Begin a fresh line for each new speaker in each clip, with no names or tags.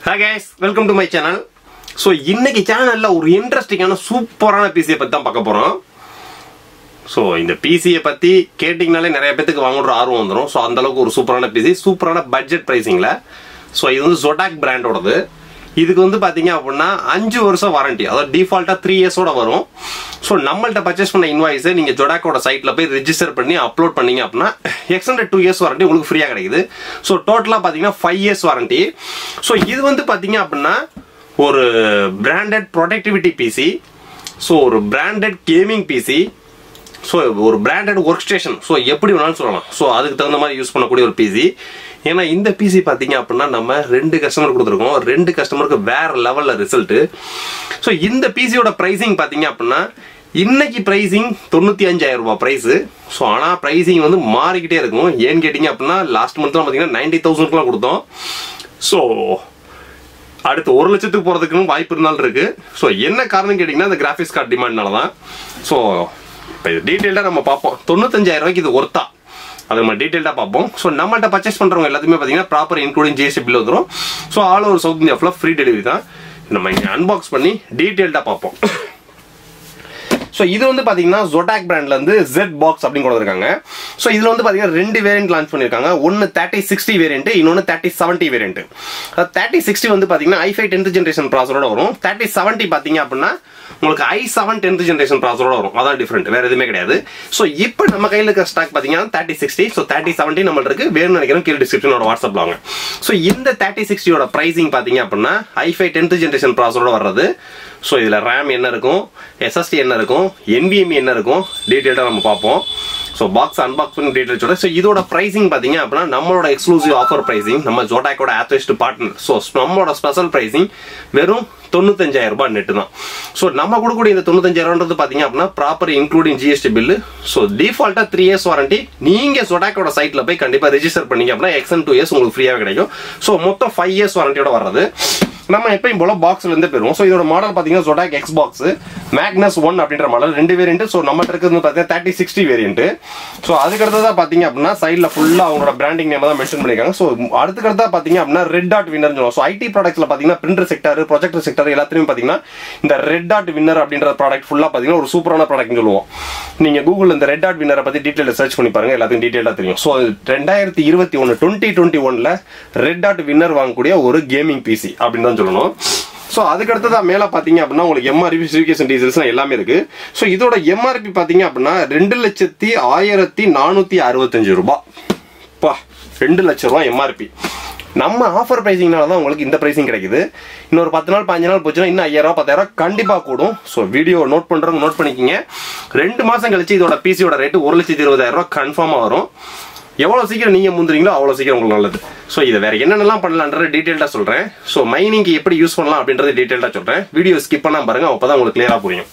hi guys welcome to my channel so இன்னைக்கு சேனல்ல ஒரு இன்ட்ரெஸ்டிங்கான சூப்பரான பிசியை பத்தி தான் பார்க்க போறோம் ஸோ இந்த பிசியை பத்தி கேட்டிங்கனாலே நிறைய பேத்துக்கு வாங்குற ஆர்வம் வந்துடும் ஸோ அந்த அளவுக்கு ஒரு சூப்பரான பிசி சூப்பரான பட்ஜெட் ப்ரைஸிங்ல ஸோ இது வந்து ஜொடாக் பிராண்டோடது இதுக்கு வந்து பாத்தீங்க அப்படின்னா அஞ்சு வருஷம் வாரண்டி அதாவது டிஃபால்ட்டா த்ரீ இயர்ஸோட வரும் ஸோ நம்மள்ட்ட பர்ச்சேஸ் பண்ண இன்வாய்ஸை நீங்க ஜொடாக்கோட சைட்ல போய் ரெஜிஸ்டர் பண்ணி அப்லோட் பண்ணீங்க அப்படின்னா எக்ஸ்டெண்டட் டூ இயர்ஸ் வாரண்டி உங்களுக்கு ஃப்ரீயா கிடைக்குது ஸோ டோட்டலா பாத்தீங்கன்னா ஃபைவ் இயர்ஸ் வாரண்டி ஸோ இது வந்து பாத்தீங்க அப்படின்னா ஒரு பிராண்டட் ப்ரொடக்டிவிட்டி பிசி ஸோ ஒரு பிராண்டட் கேமிங் பிசி ஸோ ஒரு பிராண்டட் ஒர்க் ஸ்டேஷன் ஸோ எப்படி வேணாலும் சொல்லலாம் ஸோ அதுக்கு தகுந்த மாதிரி யூஸ் பண்ணக்கூடிய ஒரு பிசி ஏன்னா இந்த பிசி பார்த்தீங்க அப்படின்னா நம்ம ரெண்டு கஸ்டமர் கொடுத்துருக்கோம் ரெண்டு கஸ்டமருக்கு வேற லெவலில் ரிசல்ட்டு ஸோ இந்த பிசியோட ப்ரைஸிங் பார்த்தீங்க அப்படின்னா இன்னைக்கு ப்ரைஸிங் தொண்ணூற்றி அஞ்சாயிரம் ரூபாய் ப்ரைஸு ஸோ ஆனால் ப்ரைஸிங் வந்து மாறிக்கிட்டே இருக்கும் ஏன்னு கேட்டிங்க அப்படின்னா லாஸ்ட் மந்த்லாம் பார்த்தீங்கன்னா நைன்டி தௌசண்ட்க்குலாம் கொடுத்தோம் ஸோ அடுத்து ஒரு லட்சத்துக்கு போகிறதுக்குன்னு வாய்ப்பு இருந்தாலும் இருக்கு ஸோ என்ன காரணம் கேட்டிங்கன்னா இந்த கிராஃபிக்ஸ் கார்டு டிமாண்ட்னால தான் ஸோ இப்போ இது டீட்டெயில்டாக நம்ம பார்ப்போம் தொண்ணூத்தஞ்சாயிரம் ரூபாய்க்கு இது ஒர்த்தா அது நம்ம டீட்டெயில்டாக பார்ப்போம் ஸோ நம்மள்ட்ட பர்ச்சேஸ் பண்ணுறவங்க எல்லாத்துக்குமே பார்த்தீங்கன்னா ப்ராப்பர் இன்க்ளூடிங் ஜிஎஸ்டி பில் வந்துடும் so all over south India ஃபுல்லாக ஃப்ரீ டெலிவரி தான் நம்ம இங்கே அன்பாக்ஸ் பண்ணி டீட்டெயில்டாக பார்ப்போம் ஸோ இது வந்து பார்த்தீங்கன்னா ஜொடாக் பிராண்ட்ல இருந்து ஜெட் பாக்ஸ் அப்படின்னு கொண்டு வந்திருக்காங்க ஸோ இதுல வந்து பார்த்தீங்கன்னா ரெண்டு வேரியன்ட் லான்ச் பண்ணியிருக்காங்க ஒன்று தேர்ட்டி சிக்ஸ்டி வேரியன்ட் இன்னொன்று thirty seventy variant thirty sixty வந்து பார்த்தீங்கன்னா ஐஃபை டென்த் ஜென்ரேஷன் ப்ராசரோட வரும் தேர்ட்டி செவன்ட்டி பார்த்தீங்க அப்படின்னா உங்களுக்கு ஐ செவன் டென்த் ஜென்ரேஷன் ப்ராசரோட வரும் அதான் டிஃப்ரெண்ட் வேற எதுவுமே கிடையாது ஸோ இப்போ நம்ம கையில் இருக்க ஸ்டாக் பார்த்தீங்கன்னா thirty sixty so thirty seventy நம்மள்ட்ட இருக்கு வேணும்னு நினைக்கிறேன் கீழே டிஸ்கிரிப்ஷனோட வாட்ஸ்அப்ல வாங்க ஸோ இந்த தேர்ட்டி சிக்ஸ்டியோட ப்ரைசிங் பார்த்தீங்க அப்படின்னா ஐஃபை டென்த் ஜென்ரேஷன் ப்ராசரோட வர்றது ஸோ இதில் ரேம் என்ன இருக்கும் எஸ்எஸ்டி என்ன இருக்கும் NVMe என்ன இருக்கும் டீட்டெயிலாக நம்ம பார்ப்போம் ஸோ பாக்ஸ் அன்பாக்ஸ் பண்ணி டீட்டெயில் சொல்கிறேன் ஸோ இதோட ப்ரைசிங் பார்த்தீங்க அப்படின்னா நம்மளோட எக்ஸ்க்ளூசிவ் ஆஃபர் ப்ரைசிங் நம்ம ஜோடாக்கோட ஆத்தோஸ்ட் பார்ட்னர் ஸோ நம்மளோட ஸ்பெஷல் ப்ரைசிங் வெறும் தொண்ணூத்தஞ்சாயிரம் ரூபாய் நெட்டு தான் ஸோ நம்ம கொடுக்கக்கூடிய இந்த தொண்ணூத்தஞ்சாயிரம்ன்றது பார்த்தீங்க அப்படின்னா proper including GST bill so டிஃபால்ட்டாக த்ரீ இயர்ஸ் வாரண்டி நீங்கள் ஜொடாக்கோட சைட்டில் போய் கண்டிப்பாக ரெஜிஸ்டர் பண்ணீங்க அப்படின்னா எக்ஸன் டூ இயர்ஸ் உங்களுக்கு ஃப்ரீயாக கிடைக்கும் ஸோ மொத்தம் ஃபைவ் இயர்ஸ் வாரண்டியோட வர்றது நம்ம எப்பயும் போல பாக்ஸ்ல இருந்து பெறுவோம் ஸோ இதோட மாடல் பாத்தீங்கன்னா Zotac X box Magnus one அப்படின்ற மாடல் ரெண்டு வேரியன்ட் ஸோ நம்ம இருக்கிறது பாத்தீங்கன்னா தேர்ட்டி சிக்ஸ்டி வேரியன்ட் ஸோ அதுக்கடுத்ததா பாத்தீங்க அப்படின்னா சைட்ல ஃபுல்லா அவங்களோட பிராண்டிங் நேம் தான் மென்ஷன் பண்ணிருக்காங்க ஸோ அடுத்துக்கடுத்தா பாத்தீங்க அப்படின்னா ரெட் டாட் வின்னர் சொல்லுவோம் ஸோ ஐடி ப்ராடக்ட்ஸ்ல பாத்தீங்கன்னா பிரிண்டர் செக்டர் ப்ரொஜெக்டர் செக்டர் எல்லாத்துலயும் பாத்தீங்கன்னா இந்த ரெட் டாட் வின்னர் அப்படின்ற ப்ராடக்ட் ஃபுல்லா பாத்தீங்கன்னா ஒரு சூப்பரான ப்ராடக்ட் சொல்லுவோம் நீங்க கூகுள் இந்த ரெட் டாட் வின்னரை பத்தி டீட்டெயில் சர்ச் பண்ணி பாருங்க எல்லாத்துக்கும் டீட்டெயிலா தெரியும் ஸோ ரெண்டாயிரத்தி இருபத்தி ஒன்னு டுவெண்ட்டி டுவெண்ட்டி ஒன்ல ரெட் டாட் வின்னர் வாங்கக்கூடிய ஒரு கேமிங் பிசி அப்படின்னு தான் சொல்லணும் ஸோ அதுக்கடுத்ததா மேலே பார்த்தீங்க அப்படின்னா உங்களுக்கு எம்ஆர்பி ஸ்பெசிஃபிகேஷன் டீசல்ஸ் எல்லாமே இருக்கு ஸோ இதோட எம்ஆர்பி பார்த்தீங்க அப்படின்னா ரெண்டு லட்சத்தி ஆயிரத்தி நானூற்றி அறுபத்தஞ்சு ரூபாய் பா ரெண்டு லட்சம் ரூபாய் எம்ஆர்பி நம்ம ஆஃபர் பிரைசிங்னால தான் உங்களுக்கு இந்த பிரைசிங் கிடைக்குது இன்னொரு பத்து நாள் பாஞ்சு நாள் போச்சுன்னா இன்னும் ஐயாயிரம் பத்தாயிரம் கண்டிப்பாக கூடும் ஸோ வீடியோ நோட் பண்ணுறவங்க நோட் பண்ணிக்கிங்க ரெண்டு மாதம் கழிச்சு இதோட பிசியோட ரேட்டு ஒரு லட்சத்தி இருபதாயிரம் ரூபாய் கன்ஃபார்மாக வரும் எவ்வளோ சீக்கிரம் நீங்கள் முந்துறீங்களோ அவ்வளோ சீக்கிரம் உங்களுக்கு நல்லது ஸோ இதை வேற என்னென்னலாம் பண்ணலான்றது டீட்டெயில்டாக சொல்கிறேன் ஸோ மைனிங்க்கு எப்படி யூஸ் பண்ணலாம் அப்படின்றது டீட்டெயில்டாக சொல்கிறேன் வீடியோ ஸ்கிப் பண்ணாம பாருங்க அப்போ தான் உங்களுக்கு கிளியராக புரியும்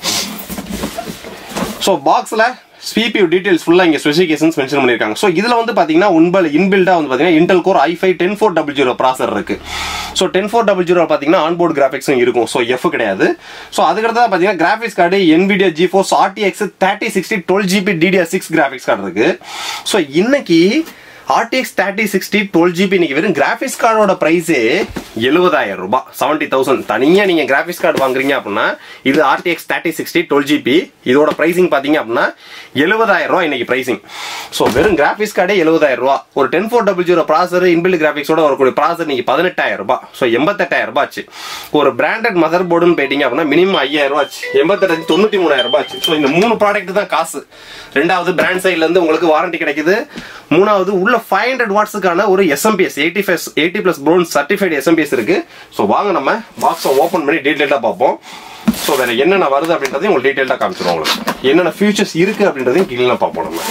ஸோ பாக்ஸில் CPU டீடைல்ஸ் ஃபுல்லாக இங்கே ஸ்பெசிஃபிகேஷன்ஸ் மென்ஷன் பண்ணியிருக்காங்க ஸோ இதில் வந்து பார்த்தீங்கன்னா உண்பல் இன்பில்டாக வந்து பார்த்தீங்கன்னா Intel core I five ten four double zero processor இருக்கு so ten four double zero பார்த்தீங்கன்னா ஆன்போர்ட் கிராஃபிக்ஸும் இருக்கும் ஸோ எஃப் கிடையாது ஸோ அதுக்கடுத்தா பார்த்தீங்கன்னா graphics card NVIDIA GeForce RTX thirty sixty twelve GB DDR six graphics card இருக்கு so இன்னைக்கு RTX thirty sixty twelve GB இன்னைக்கு வெறும் கிராஃபிக்ஸ் கார்டோட ப்ரைஸே எழுபதாயிரம் ரூபாய் செவன்டி தௌசண்ட் தனியாக நீங்கள் கிராஃபிக்ஸ் கார்டு வாங்குறீங்க அப்படின்னா இது RTX thirty sixty twelve GB இதோட ப்ரைசிங் பார்த்தீங்க அப்படின்னா எழுபதாயிரம் ரூபாய் இன்னைக்கு ப்ரைசிங் ஸோ வெறும் கிராஃபிக்ஸ் கார்டே எழுபதாயிரம் ரூபா ஒரு டென் ஃபோர் டபுள் ஜீரோ ப்ராசர் இன்பில் கிராஃபிக்ஸோட வரக்கூடிய ப்ராசர் நீங்கள் பதினெட்டாயிரம் ரூபாய் ஸோ எண்பத்தெட்டாயிரம் ரூபாய் ஆச்சு ஒரு பிராண்டட் மதர் போர்டுன்னு போயிட்டீங்க அப்படின்னா மினிமம் ஐயாயிரம் ரூபாய் ஆச்சு எண்பத்தெட்டு தொண்ணூற்றி மூணாயிரம் ரூபாய் ஆச்சு ஸோ இந்த மூணு ப்ராடக்ட் தான் காசு ரெண்டாவது பிராண்ட் சைட்ல இருந்து உங்களுக்கு வாரண்டி கிடைக்குது மூணாவது உள்ள ஃபைவ் ஹண்ட்ரட் வாட்ஸுக்கான ஒரு SMPS eighty five eighty plus bronze certified SMPS இருக்கு ஸோ வாங்க நம்ம பாக்ஸை ஓப்பன் பண்ணி டீட்டெயிலாக பார்ப்போம் ஸோ வேற என்னென்ன வருது அப்படின்றதையும் உங்களுக்கு டீட்டெயிலாக காமிச்சிடும் உங்களுக்கு என்னென்ன ஃபியூச்சர்ஸ் இருக்கு அப்படின்றதையும் கீழே பார்ப்போம் நம்ம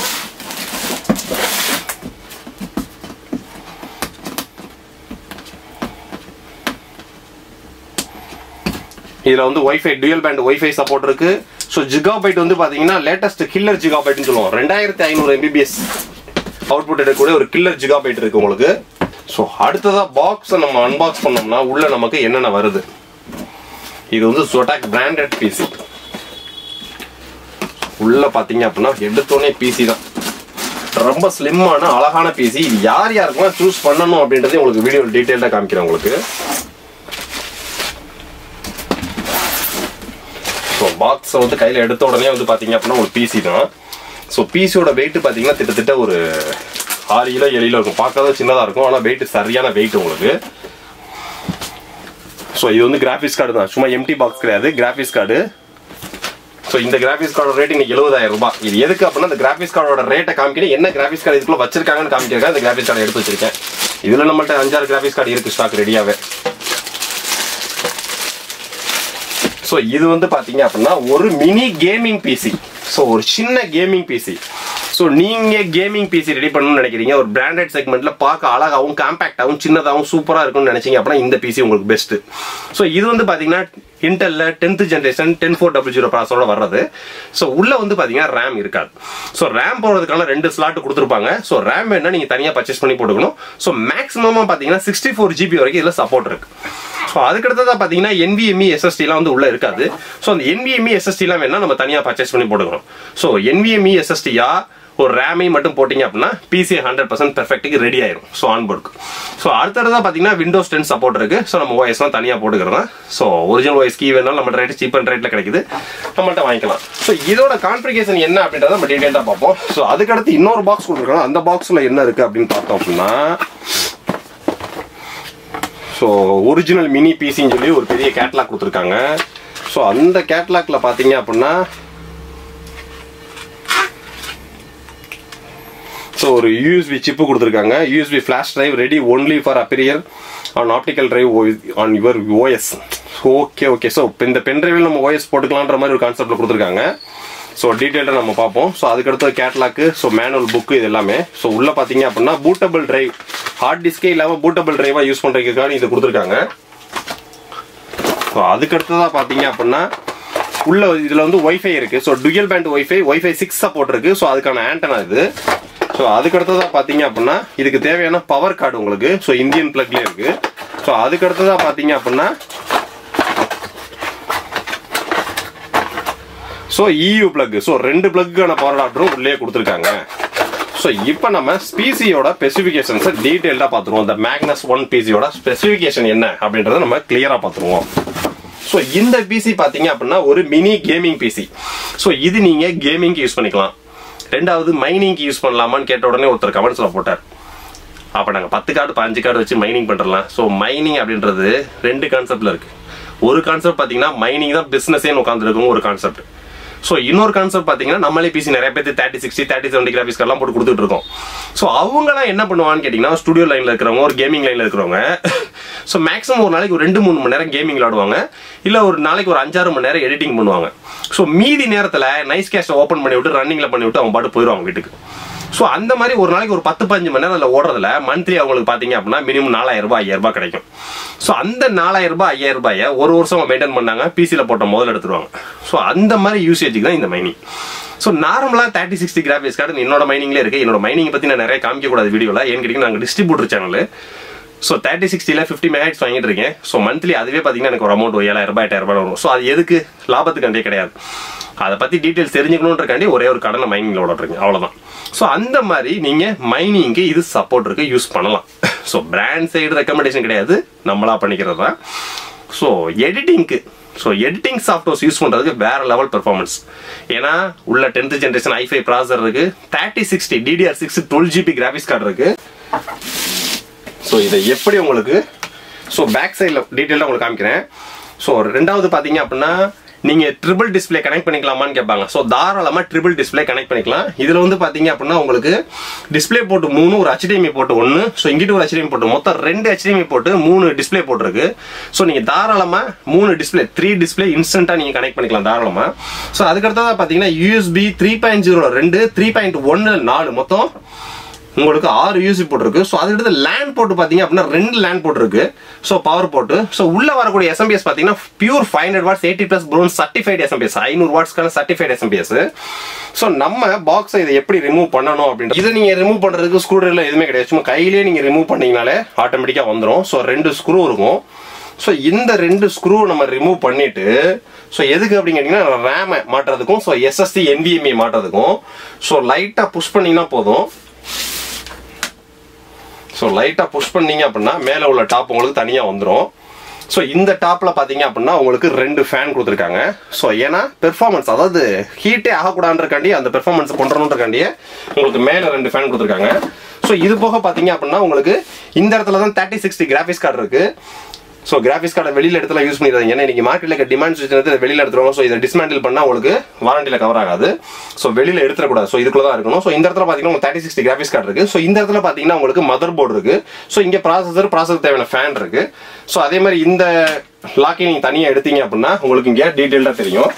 இதுல வந்து WiFi dual band WiFi support இருக்கு ஸோ ஜிகாபைட் வந்து பாத்தீங்கன்னா லேட்டஸ்ட் கில்லர் ஜிகாபைட்னு சொல்லுவோம் ரெண்டாயிரத்தி ஐநூறு எம்பிபிஎஸ் அவுட்புட் எடுக்கக்கூடிய ஒரு கில்லர் ஜிகாபைட் இருக்கு உங்களுக்கு ஸோ அடுத்ததா பாக்ஸை நம்ம அன்பாக்ஸ் பண்ணோம்னா உள்ள நமக்கு என்னென்ன வருது இது வந்து ஜொட்டாக் பிராண்டட் பிசி உள்ள பாத்தீங்க அப்படின்னா எடுத்தோடனே பிசி தான் ரொம்ப ஸ்லிம்மான அழகான பிசி இது யார் யாருக்கெல்லாம் சூஸ் பண்ணணும் அப்படின்றது உங்களுக்கு வீடியோ டீட்டெயிலாக காமிக்கிறேன் உங்களுக்கு பாக்ஸை வந்து கையில் எடுத்த உடனே வந்து பார்த்தீங்க அப்படின்னா ஒரு பிசி தான் ஸோ பிசியோட வெயிட் பார்த்தீங்கன்னா கிட்டத்தட்ட ஒரு ஆறு கிலோ ஏழு கிலோ இருக்கும் பார்க்கறது சின்னதாக இருக்கும் ஆனால் வெயிட் சரியான வெயிட் உங்களுக்கு ஸோ இது வந்து கிராஃபிக்ஸ் கார்டு தான் சும்மா எம்டி பாக்ஸ் கிடையாது கிராஃபிக்ஸ் கார்டு ஸோ இந்த கிராஃபிக்ஸ் கார்டோட ரேட் இன்னைக்கு எழுபதாயிரம் ரூபாய் இது எதுக்கு அப்படின்னா இந்த கிராஃபிக்ஸ் கார்டோட ரேட்டை காமிக்கிறேன் என்ன கிராஃபிக்ஸ் கார்டு இதுக்குள்ள வச்சிருக்காங்கன்னு காமிக்கிறேன் இந்த கிராஃபிக்ஸ் கார்டு எடுத்து வச்சிருக்கேன் இதுல நம்மள்ட்ட அஞ்சாறு கிராஃபிக்ஸ் கார்டு இருக்கு ஸ்டாக் ரெடியாவே ஸோ இது வந்து பாத்தீங்க அப்படின்னா ஒரு மினி கேமிங் பிசி ஸோ ஒரு சின்ன கேமிங் பிசி ஸோ நீங்க கேமிங் பிசி ரெடி பண்ணணும்னு நினைக்கிறீங்க ஒரு பிராண்டட் செக்மெண்ட்ல பார்க்க அழகாவும் காம்பாக்டாகவும் சின்னதாகவும் சூப்பரா இருக்கும்னு நினைச்சீங்க அப்படின்னா இந்த பிசி உங்களுக்கு பெஸ்ட் ஸோ இது வந்து பாத்தீங்கன்னா இன்டெல்ல tenth generation ten four double zero ப்ராசரோட வர்றது ஸோ உள்ள வந்து பாத்தீங்கன்னா ரேம் இருக்காது ஸோ ரேம் போடுறதுக்கான ரெண்டு ஸ்லாட் கொடுத்துருப்பாங்க ஸோ ரேம் வேணா நீங்க தனியா பர்ச்சேஸ் பண்ணி போட்டுக்கணும் ஸோ மேக்ஸிமமா பாத்தீங்கன்னா சிக்ஸ்டி ஃபோர் ஜிபி வரைக்கும் இதுல சப்போர்ட் இருக்கு ஸோ அதுக்கடுத்ததா பார்த்தீங்கன்னா NVMe SSD எல்லாம் வந்து உள்ள இருக்காது ஸோ அந்த NVMe SSD எல்லாம் வேணா நம்ம தனியாக பர்ச்சேஸ் பண்ணி போட்டுக்கணும் ஸோ NVMe SSD-யா ஒரு ரேமை மட்டும் போட்டிங்க அப்படின்னா பிசி ஹண்ட்ரட் பர்சன்ட் பெர்ஃபெக்ட்டுக்கு ரெடி ஆயிரும் ஸோ ஆன்போர்டுக்கு ஸோ அடுத்தடுத்தா பார்த்தீங்கன்னா விண்டோஸ் டென் சப்போர்ட் இருக்கு ஸோ நம்ம ஓஎஸ்லாம் தனியாக போட்டுக்கிறோம் ஸோ ஒரிஜினல் ஓஎஸ் கீ வேணாலும் நம்ம ரேட் சீப் அண்ட் ரேட்டில் கிடைக்குது நம்மள்ட்ட வாங்கிக்கலாம் ஸோ இதோட கான்ஃபிகேஷன் என்ன அப்படின்றத நம்ம டீடைல்டாக பார்ப்போம் ஸோ அதுக்கடுத்து இன்னொரு பாக்ஸ் கொடுத்துருக்கோம் அந்த பாக்ஸில் என்ன இருக்கு அப்படின்னு பார்த்தோம் அப்படின்னா ஸோ ஒரிஜினல் மினி பிசின்னு சொல்லி ஒரு பெரிய கேட்லாக் கொடுத்துருக்காங்க ஸோ அந்த கேட்லாக்ல பார்த்தீங்க அப்படின்னா ஸோ ஒரு யூஎஸ்பி சிப்பு கொடுத்துருக்காங்க USB flash drive ready only for appear on optical drive on your OS okay okay so இப்போ இந்த பென் டிரைவில் நம்ம ஓஎஸ் போட்டுக்கலான்ற மாதிரி ஒரு கான்செப்ட்ல கொடுத்துருக்காங்க ஸோ டீட்டெயிலாக நம்ம பார்ப்போம் ஸோ அதுக்கடுத்து கேட்லாக்கு ஸோ மேனுவல் புக்கு இது எல்லாமே ஸோ உள்ள பார்த்தீங்க அப்படின்னா பூட்டபிள் டிரைவ் ஹார்ட் டிஸ்கே இல்லாமல் பூட்டபிள் டிரைவாக யூஸ் பண்ணுறதுக்காக இது கொடுத்துருக்காங்க ஸோ அதுக்கடுத்ததாக பார்த்தீங்க அப்படின்னா உள்ள இதில் வந்து ஒய்ஃபை இருக்கு so dual band WiFi WiFi six support இருக்கு ஸோ அதுக்கான ஆண்டனா இது ஸோ அதுக்கடுத்ததாக பார்த்தீங்க அப்படின்னா இதுக்கு தேவையான பவர் கார்டு உங்களுக்கு ஸோ இந்தியன் பிளக்லேயே இருக்கு ஸோ அதுக்கடுத்ததாக பார்த்தீங்க அப்படின்னா ஸோ இயூ பிளக் ஸோ ரெண்டு பிளக்குக்கான பவர் அடாப்டரும் உள்ளே கொடுத்துருக்காங்க ஸோ இப்போ நம்ம பிசியோட ஸ்பெசிஃபிகேஷன்ஸை டீட்டெயில்டாக பார்த்துருவோம் இந்த மேக்னஸ் ஒன் பிசியோட ஸ்பெசிஃபிகேஷன் என்ன அப்படின்றத நம்ம கிளியராக பார்த்துருவோம் ஸோ இந்த பிசி பார்த்தீங்க அப்படின்னா ஒரு மினி கேமிங் பிசி ஸோ இது நீங்கள் கேமிங்க்கு யூஸ் பண்ணிக்கலாம் ரெண்டாவது மைனிங்க்கு யூஸ் பண்ணலாமான்னு கேட்ட உடனே ஒருத்தர் கமெண்ட்ஸில் போட்டார் அப்போ நாங்கள் பத்து கார்டு பாஞ்சு கார்டு வச்சு மைனிங் பண்ணுறலாம் ஸோ மைனிங் அப்படின்றது ரெண்டு கான்செப்டில் இருக்குது ஒரு கான்செப்ட் பார்த்தீங்கன்னா மைனிங் தான் பிஸ்னஸே உட்காந்துருக்கும் ஒரு கான்செப்ட் ஸோ இன்னொரு கான்செப்ட் பார்த்தீங்கன்னா நம்மளே பிசி நிறைய பேர் thirty sixty thirty seventy graphics எல்லாம் போட்டு கொடுத்துட்டு இருக்கோம் ஸோ அவங்கலாம் என்ன பண்ணுவான்னு கேட்டிங்கன்னா ஸ்டுடியோ லைனில் இருக்கிறவங்க ஒரு கேமிங் லைனில் இருக்கிறவங்க ஸோ மேக்ஸிமம் ஒரு நாளைக்கு ஒரு ரெண்டு மூணு மணி நேரம் கேமிங் விளாடுவாங்க இல்லை ஒரு நாளைக்கு ஒரு அஞ்சாறு மணி நேரம் எடிட்டிங் பண்ணுவாங்க ஸோ மீதி நேரத்தில் நைஸ் கேஷை ஓப்பன் பண்ணி விட்டு ரன்னிங்கில் பண்ணி விட்டு அவங்க பாட்டு போயிடுவாங்க வீட்டுக்கு ஸோ அந்த மாதிரி ஒரு நாளைக்கு ஒரு பத்து பதினஞ்சு மணி நேரம் அதில் ஓடுறதுல மந்த்லி அவங்களுக்கு பார்த்தீங்க அப்படின்னா மினிமம் நாலாயிரம் ரூபாய் ஐயாயிரம் ரூபாய் கிடைக்கும் ஸோ அந்த நாலாயிரம் ரூபாய் ஐயாயிரம் ரூபாயை ஒரு வருஷம் மெயின்டைன் பண்ணாங்க பிசியில் போட்ட முதல்ல எடுத்துருவாங்க ஸோ அந்த மாதிரி யூசேஜுக்கு தான் இந்த மைனிங் ஸோ நார்மலாக தேர்ட்டி சிக்ஸ்டி கிராஃபிக்ஸ் கார்டு என்னோட மைனிங்ல இருக்கு என்னோட மைனிங் பற்றி நான் நிறைய காமிக்க கூடாது வீடியோவில் ஏன்னு கேட்டிங்கன்னா நாங்கள் டிஸ்ட்ரிபியூட்டர் சேனல் ஸோ தேர்ட்டி சிக்ஸ்டியில் ஃபிஃப்டி மெகாட்ஸ் வாங்கிட்டு இருக்கேன் ஸோ மந்த்லி அதுவே பார்த்தீங்கன்னா எனக்கு ஒரு அமௌண்ட் ஏழாயிரம் ரூபாய் எட்டாயிரம் ரூபாய் வரும் ஸோ அது எதுக்கு லாபத்துக்காண்டே கிடையாது அதை பற்றி டீட்டெயில்ஸ் தெரிஞ்சுக்கணுன்றக்காண்டி ஒரே ஒரு கடனை மைனிங்கில் விளாட்றீங்க அவ்வளோதான் ஸோ அந்த மாதிரி நீங்கள் மைனிங்க்கு இது சப்போர்ட் இருக்கு யூஸ் பண்ணலாம் ஸோ பிராண்ட் சைடு ரெக்கமெண்டேஷன் கிடையாது நம்மளா பண்ணிக்கிறது தான் ஸோ எடிட்டிங்க்கு ஸோ எடிட்டிங் சாஃப்ட்வேர்ஸ் யூஸ் பண்ணுறதுக்கு வேற லெவல் பெர்ஃபார்மன்ஸ் ஏன்னா உள்ள டென்த் ஜென்ரேஷன் ஐஃபை ப்ராசர் இருக்கு thirty sixty DDR six twelve GB graphics card இருக்கு ஸோ இதை எப்படி உங்களுக்கு ஸோ பேக் சைடில் டீட்டெயிலாக உங்களுக்கு காமிக்கிறேன் ஸோ ரெண்டாவது பார்த்தீங்க அப்படின்னா நீங்கள் ட்ரிபிள் டிஸ்பிளே கனெக்ட் பண்ணிக்கலாமான்னு கேட்பாங்க ஸோ தாராளமாக ட்ரிபிள் டிஸ்பிளே கனெக்ட் பண்ணிக்கலாம் இதில் வந்து பார்த்தீங்க அப்படின்னா உங்களுக்கு டிஸ்பிளே போட்டு மூணு ஒரு HDMI போட்டு ஒன்று ஸோ இங்கிட்டு ஒரு HDMI போட்டு மொத்தம் ரெண்டு HDMI போட்டு மூணு டிஸ்பிளே போட்டிருக்கு ஸோ நீங்கள் தாராளமாக மூணு டிஸ்பிளே த்ரீ டிஸ்பிளே இன்ஸ்டண்ட்டாக நீங்கள் கனெக்ட் பண்ணிக்கலாம் தாராளமாக ஸோ அதுக்கடுத்ததாக பார்த்தீங்கன்னா யூஎஸ்பி த்ரீ பாயிண்ட் ஜீரோ ரெண்டு த்ரீ பாயிண்ட் ஒன்று நாலு மொத்தம் உங்களுக்கு ஆறு யூசி போட்டிருக்கு ஸோ அதுக்கடுத்து லேண்ட் போட்டு பார்த்தீங்க அப்படின்னா ரெண்டு லேண்ட் போட்டிருக்கு ஸோ பவர் போட்டு ஸோ உள்ள வரக்கூடிய எஸ்எம்பிஎஸ் பார்த்தீங்கன்னா pure five hundred watts eighty plus bronze certified SMPS ஐநூறு வாட்ஸ்க்கான சர்டிஃபைட் எஸ்எம்பிஎஸ் ஸோ நம்ம பாக்ஸை இதை எப்படி ரிமூவ் பண்ணணும் அப்படின்ற இதை நீங்கள் ரிமூவ் பண்ணுறதுக்கு ஸ்க்ரூ ட்ரைவில் எதுவுமே கிடையாது சும்மா கையிலேயே நீங்கள் ரிமூவ் பண்ணீங்கனாலே ஆட்டோமேட்டிக்காக வந்துடும் ஸோ ரெண்டு ஸ்க்ரூ இருக்கும் ஸோ இந்த ரெண்டு ஸ்க்ரூ நம்ம ரிமூவ் பண்ணிட்டு ஸோ எதுக்கு அப்படின்னு கேட்டிங்கன்னா ரேமை மாட்டுறதுக்கும் ஸோ எஸ்எஸ்டி என்விஎம்ஐ மாட்டுறதுக்கும் ஸோ லைட்டாக புஷ் பண்ணிங்கன்னா போதும் ஸோ லைட்டாக புஷ் பண்ணீங்க அப்படின்னா மேலே உள்ள டாப் உங்களுக்கு தனியாக வந்துடும் ஸோ இந்த டாப்ல பாத்தீங்க அப்படின்னா உங்களுக்கு ரெண்டு ஃபேன் கொடுத்துருக்காங்க ஸோ ஏன்னா பெர்ஃபார்மன்ஸ் அதாவது ஹீட்டே ஆகக்கூடாதுன்றக்காண்டி அந்த பெர்ஃபார்மன்ஸ் கொண்டுறணுன்றக்காண்டியே உங்களுக்கு மேல ரெண்டு ஃபேன் கொடுத்துருக்காங்க ஸோ இது போக பாத்தீங்க அப்படின்னா உங்களுக்கு இந்த இடத்துல தான் தேர்ட்டி சிக்ஸ்டி கிராஃபிக்ஸ் கார்டு இருக்கு ஸோ கிராஃபிக்ஸ் கார்டை வெளியில் இடத்துல யூஸ் பண்ணிடுறாங்க ஏன்னா இன்னைக்கு மார்க்கெட்டில் இருக்க டிமாண்ட் சுச்சுவேஷன் வெளியில் எடுத்துருவாங்க ஸோ இதை டிஸ்மேண்டில் பண்ணால் உங்களுக்கு வாரண்டியில் கவர் ஆகாது ஸோ வெளியில் எடுத்துடக்கூடாது ஸோ இதுக்குள்ள தான் இருக்கணும் ஸோ இந்த இடத்துல பார்த்தீங்கன்னா உங்களுக்கு தேர்ட்டி சிக்ஸ்டி கிராஃபிக்ஸ் கார்டு இருக்கு ஸோ இந்த இடத்துல பார்த்தீங்கன்னா உங்களுக்கு மதர் போர்டு இருக்கு ஸோ இங்கே ப்ராசஸர் ப்ராசஸ் தேவையான ஃபேன் இருக்கு ஸோ அதே மாதிரி இந்த லாக்கை நீங்கள் தனியாக எடுத்தீங்க அப்படின்னா உங்களுக்கு இங்கே டீட்டெயில்டாக தெரியும்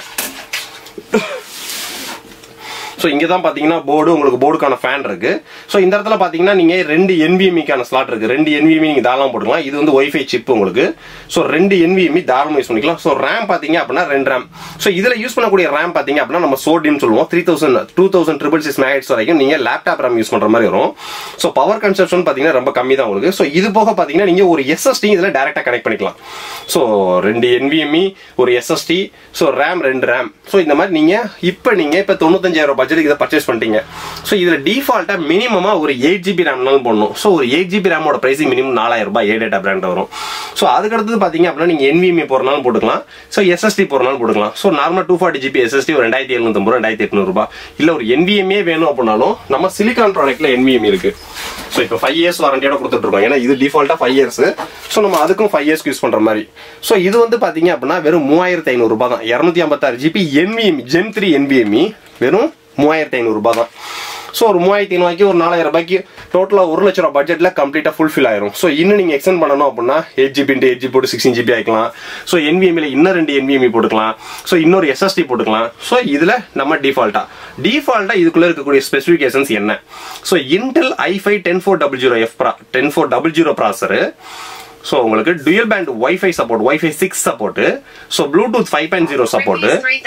ஸோ இங்கே தான் பார்த்தீங்கன்னா போர்டு உங்களுக்கு போர்டுக்கான ஃபேன் இருக்கு ஸோ இந்த இடத்துல பார்த்தீங்கன்னா நீங்கள் ரெண்டு NVMe-க்கான ஸ்லாட் இருக்கு ரெண்டு NVMe நீங்கள் தாராளம் போட்டுக்கலாம் இது வந்து ஒய்ஃபை சிப் உங்களுக்கு ஸோ ரெண்டு NVMe தாராளமாக யூஸ் பண்ணிக்கலாம் ஸோ ரேம் பார்த்தீங்க அப்படின்னா ரெண்டு ரேம் ஸோ இதில் யூஸ் பண்ணக்கூடிய ரேம் பார்த்தீங்க அப்படின்னா நம்ம சோடியம் சொல்லுவோம் three thousand two thousand triple six megahertz வரைக்கும் நீங்கள் லேப்டாப் ரேம் யூஸ் பண்ணுற மாதிரி வரும் ஸோ பவர் கன்சப்ஷன் பார்த்தீங்கன்னா ரொம்ப கம்மி தான் உங்களுக்கு ஸோ இது போக பார்த்தீங்கன்னா நீங்கள் ஒரு எஸ்எஸ்டி இதில் டேரெக்டாக கனெக்ட் பண்ணிக்கலாம் ஸோ ரெண்டு NVMe ஒரு எஸ்எஸ்டி ஸோ ரேம் ரெண்டு ரேம் ஸோ இந்த மாதிரி நீங்கள் இப்போ நீங்கள் இப்போ தொண்ணூத்தஞ்சாயிரம் பட்ஜெட்டுக்கு இதை பர்ச்சேஸ் பண்ணிட்டீங்க ஸோ இதில் டிஃபால்ட்டாக மினிமமாக ஒரு எயிட் ஜிபி ரேம்னாலும் போடணும் ஸோ ஒரு எயிட் ஜிபி ரேமோட ப்ரைஸிங் மினிமம் நாலாயிரம் ரூபாய் ஏ டேட்டா பிராண்ட் வரும் ஸோ அதுக்கடுத்தது பார்த்தீங்க அப்படின்னா நீங்கள் NVMe போகிறனாலும் போட்டுக்கலாம் ஸோ எஸ்எஸ்டி போகிறனாலும் போட்டுக்கலாம் ஸோ நார்மலாக டூ ஃபார்ட்டி ஜிபி எஸ்எஸ்டி ஒரு ரெண்டாயிரத்தி எழுநூத்தம்பது ரெண்டாயிரத்தி எட்நூறுபா இல்லை ஒரு NVMe வேணும் அப்படின்னாலும் நம்ம சிலிகான் ப்ராடக்ட்ல NVMe இருக்கு ஸோ இப்போ ஃபைவ் இயர்ஸ் வாரண்டியோட கொடுத்துட்டு இருக்கோம் ஏன்னா இது டிஃபால்ட்டாக ஃபைவ் இயர்ஸ் ஸோ நம்ம அதுக்கும் ஃபைவ் இயர்ஸ்க்கு யூஸ் பண்ணுற மாதிரி ஸோ இது வந்து பார்த்தீங்க அப்படின்னா வெறும் மூவாயிரத்தி ஐநூறுரூபா தான் இரநூத்தி ஐம்பத்தாறு GB NVMe gen three NVMe வெறும் மூவாயிரத்தி ஐநூறுரூபா தான் ஸோ ஒரு மூவாயிரத்தி ஐநூறுவாய்க்கு ஒரு நாலாயிரம் ரூபாய்க்கு டோட்டலாக ஒரு லட்ச ரூபா பட்ஜெட்டில் கம்ப்ளீட்டாக ஃபுல்ஃபில் ஆயிரும் ஸோ இன்னும் நீங்கள் எக்ஸ்டெண்ட் பண்ணணும் அப்படின்னா eight GB into eight GB போட்டு சிக்ஸ்டீன் ஜிபி ஆகிக்கலாம் ஸோ NVMe-ல இன்னும் ரெண்டு NVMe போட்டுக்கலாம் ஸோ இன்னொரு எஸ்எஸ்டி போட்டுக்கலாம் ஸோ இதில் நம்ம டிஃபால்ட்டாக டிஃபால்ட்டாக இதுக்குள்ளே இருக்கக்கூடிய ஸ்பெசிஃபிகேஷன்ஸ் என்ன so Intel I five ten four double zero F ப்ரா ten four double zero processor so உங்களுக்கு dual band WiFi support WiFi six support so Bluetooth five point zero support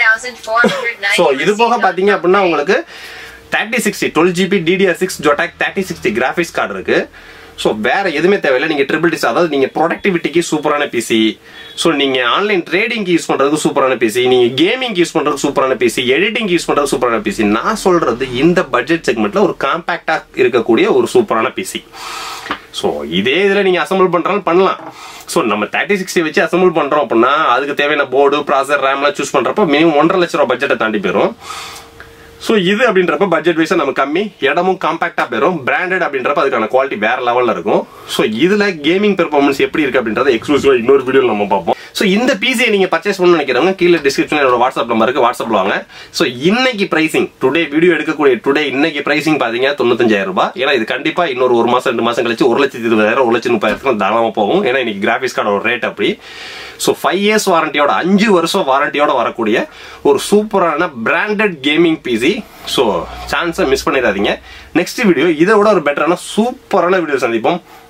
so இது போக பார்த்தீங்க அப்படின்னா உங்களுக்கு thirty sixty twelve GB DDR six Zotac thirty sixty graphics card இருக்கு so வேற எதுவுமே தேவையில்லை நீங்க ட்ரிபிள் டிஸ் அதாவது நீங்க ப்ரொடக்டிவிட்டிக்கு சூப்பரான பிசி ஸோ நீங்க ஆன்லைன் ட்ரேடிங்க்கு யூஸ் பண்றதுக்கு சூப்பரான பிசி நீங்க கேமிங் யூஸ் பண்றதுக்கு சூப்பரான பிசி எடிட்டிங் யூஸ் பண்றதுக்கு சூப்பரான பிசி நான் சொல்றது இந்த பட்ஜெட் செக்மெண்ட்ல ஒரு காம்பாக்டா இருக்கக்கூடிய ஒரு சூப்பரான பிசி ஸோ இதே இதில் நீங்கள் அசம்பிள் பண்ணுறாலும் பண்ணலாம் ஸோ நம்ம தேர்ட்டி சிக்ஸ்டி வச்சு அசம்பிள் பண்ணுறோம் அப்படின்னா அதுக்கு தேவையான போர்டு ப்ராசர் ரேம்லாம் சூஸ் பண்ணுறப்போ மினிமம் ஒன்றரை லட்ச ரூபா பட்ஜெட்டை தாண்டி போயிடும் ஸோ இது அப்படின்றப்ப பட்ஜெட் வைஸாக நம்ம கம்மி இடமும் காம்பாக்டாக போயிடும் பிராண்டட் அப்படின்றப்ப அதுக்கான குவாலிட்டி வேற லெவலில் இருக்கும் ஸோ இதில் கேமிங் பெர்ஃபார்மன்ஸ் எப்படி இருக்கு அப்படின்றத எக்ஸ்க்ளூசிவாக இன்னொரு வீடியோவில் நம்ம பார்ப்போம் ஸோ இந்த பிசியை நீங்கள் பர்ச்சேஸ் பண்ணணும்னு நினைக்கிறவங்க கீழே டிஸ்கிரிப்ஷனில் என்னோட வாட்ஸ்அப் நம்பருக்கு வாட்ஸ்அப்பில் வாங்க ஸோ இன்னைக்கு பிரைசிங் டுடே வீடியோ எடுக்கக்கூடிய டுடே இன்னைக்கு பிரைசிங் பார்த்தீங்க தொண்ணூத்தஞ்சாயிரம் ரூபாய் ஏன்னா இது கண்டிப்பாக இன்னொரு ஒரு மாதம் ரெண்டு மாதம் கழிச்சு ஒரு லட்சத்தி இருபதாயிரம் ஒரு லட்சத்தி முப்பதாயிரத்துக்கு தாராளமாக போகும் ஏன்னா இன்னைக்கு கிராஃபிக்ஸ் கார்டோட ரேட் அப்படி ஸோ ஃபைவ் இயர்ஸ் வாரண்டியோட அஞ்சு வருஷம் வாரண்டியோட வரக்கூடிய ஒரு சூப்பரான பிராண்டட் கேமிங் பிசி ஸோ சான்ஸை மிஸ் பண்ணிடாதீங்க நெக்ஸ்ட் வீடியோ இதை விட ஒரு பெட்டரான சூப்பரான வீடியோ சந்திப்போம்